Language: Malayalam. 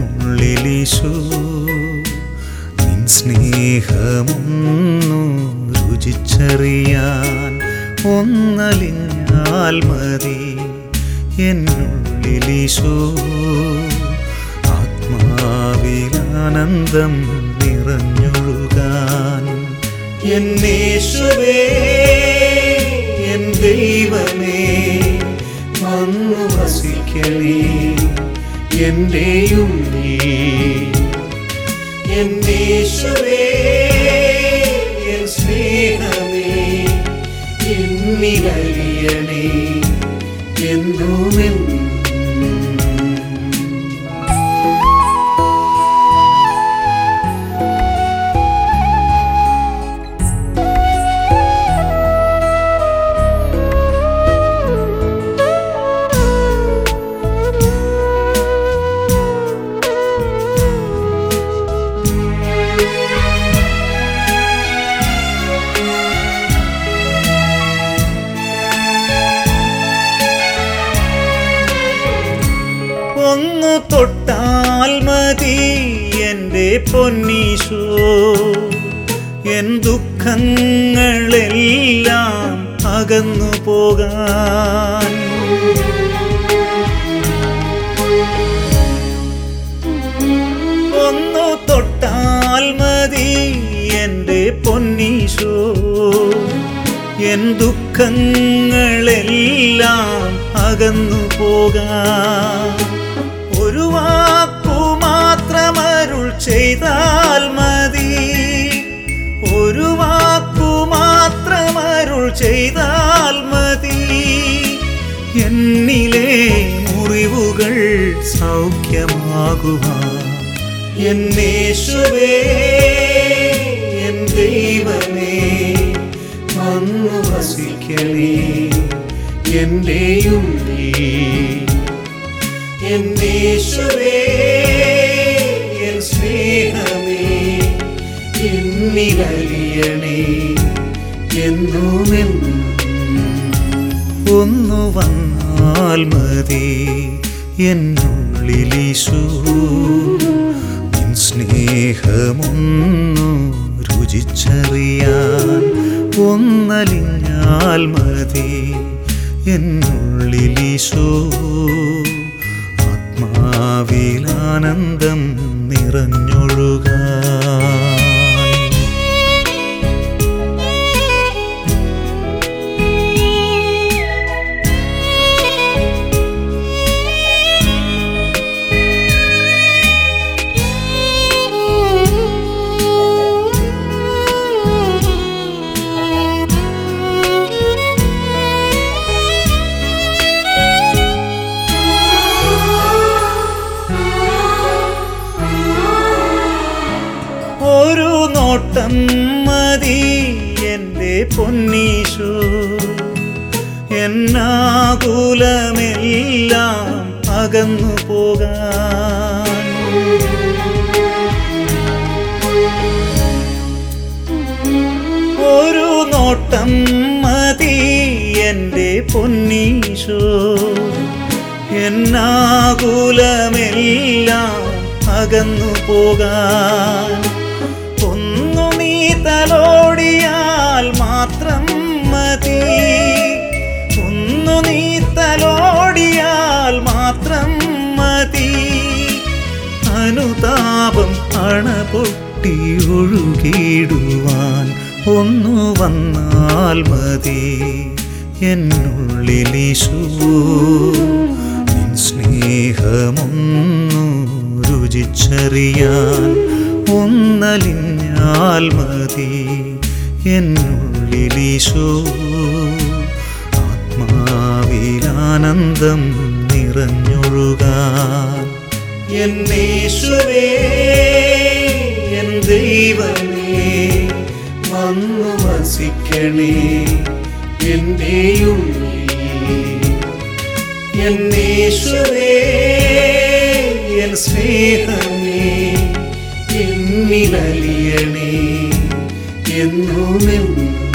എന്നുള്ളിലീശോ നിൻ സ്നേഹമൊന്നു രുചിച്ചറിയാൻ ഒന്നലിഞ്ഞാൽ മതി എന്നുള്ളിലീശോ ആത്മാവിലാനന്ദം നിറഞ്ഞൊഴുകാൻ എന്നേശുവേ എൻ ദൈവമേ വന്നു വസിക്കണേ എൻ്റെ ഉള്ളിൽ എന്നേശുവേ എൻ സ്നേഹമേ എന്നിലറിയണേ എന്നുമെന്നും ഒന്നു തൊട്ടാൽ മതി എൻ്റെ പൊന്നീശോ എൻ ദുഃഖങ്ങളെല്ലാം അകന്നു പോകാൻ ഒന്നു തൊട്ടാൽ മതി എൻ്റെ പൊന്നീശോ എൻ ദുഃഖങ്ങളെല്ലാം അകന്നു പോകാൻ ഒരു വാക്കു മാത്രമരുൾ ചെയ്താൽ മതി ഒരു വാക്കു മാത്രമരുൾ ചെയ്താൽ മതി എന്നിലെ മുറിവുകൾ സൗഖ്യമാകുവാൻ എന്നേശുവേ എൻ ദൈവമേ വന്നു വസിക്കണേ എൻ്റെ ഉള്ളിൽ എന്നേശുവേ എൻ സ്നേഹമേ എന്നിലറിയണേ എന്നുമെന്നും ഒന്നു വന്നാൽ മതി എന്നുള്ളിലീശു നിൻ സ്നേഹമൊന്നു രുചിച്ചറിയാൻ ഒന്നലിഞ്ഞാൽ മതി എന്നുള്ളിലീശോ ആത്മാവിലാനന്ദം നിറഞ്ഞൊഴുകാൻ ഒരു നോട്ടം മതി എൻ്റെ പൊന്നീശു എന്നാകുലമെല്ലാം അകന്നു പോകാൻ ഒരു നോട്ടം മതി എൻ്റെ പൊന്നീശോ എന്നാകുലമെല്ലാം അകന്നു പോകാൻ ഒന്നു നീ തലോടിയാൽ മാത്രം മതി ഒന്നു നീ തലോടിയാൽ മാത്രം മതി അനുതാപം അണ പൊട്ടി ഒഴുകിടുവാൻ ഒന്നു വന്നാൽ മതി എന്നുള്ളിലീശു നിൻ സ്നേഹമൊന്നു രുചിച്ചറിയാൻ ഒന്നലിഞ്ഞാൽ മതി എന്നുള്ളിലീശോ ആത്മാവിലാനന്ദം നിറഞ്ഞൊഴുകാൻ എന്നേശുവേ എൻ ദൈവമേ വന്നു വസിക്കണേ എൻ്റെ ഉള്ളിൽ എന്നേശുവേ എൻ സ്നേഹമേ എന്നിലലിയണേ എന്നുമെന്നും